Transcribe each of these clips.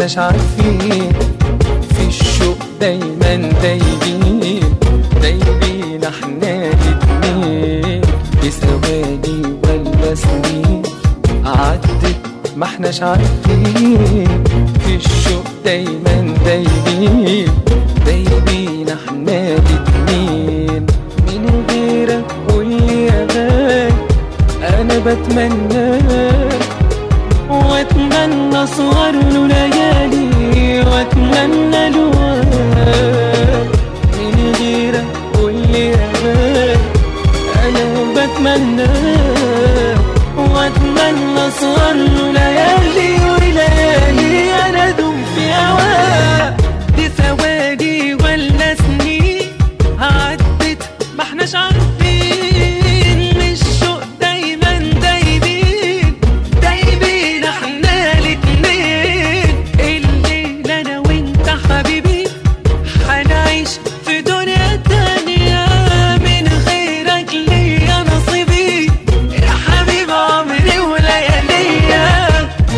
احناش عارفين في الشوق دايما دايبين دايبين احنا الاتنين بثواني ولا سنين عدت ما احناش عارفين في الشوق دايما دايبين دايبين احنا الاتنين من غيرك قولي يا غالي انا بتمناك واتمنى اسهر له ليالي واتمنى له من غيرك قولي يا غالي انا بتمنى واتمنى اسهر له ليالي وليالي انا ادوم في هواك دي ثواني ولا سنين عدت ما احناش عارفين الشوق دايما دايبين دايبين احنا الاتنين الليل انا وانت حبيبي حنعيش في دنيا تانية من غيرك ليا نصيبي يا حبيب عمري ولياليا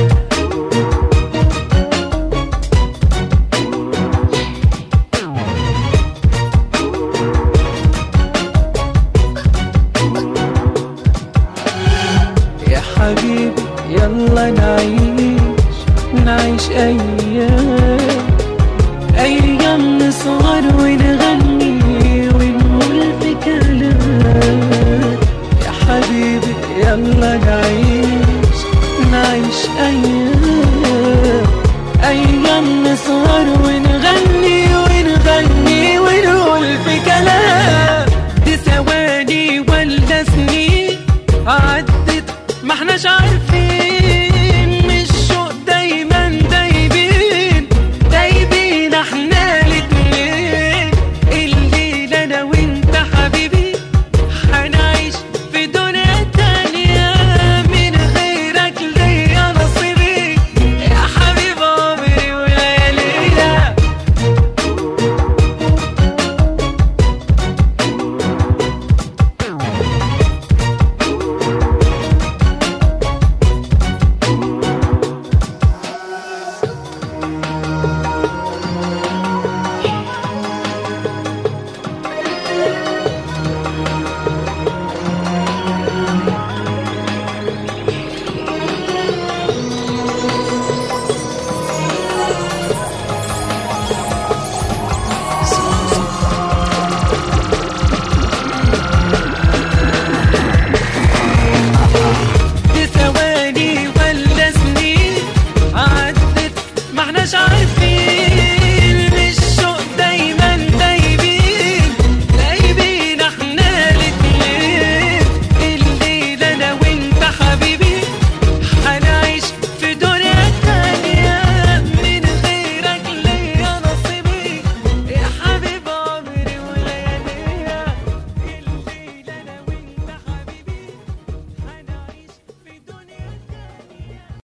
يا حبيبي يلا نعيش نعيش أيام أيام نسهر ونغني ونقول في كلام يا حبيبي يلا نعيش نعيش أيام أيام نسهر ونغني ونغني ونقول في كلام دي ثواني ولا سنين عدت ما احناش عارفين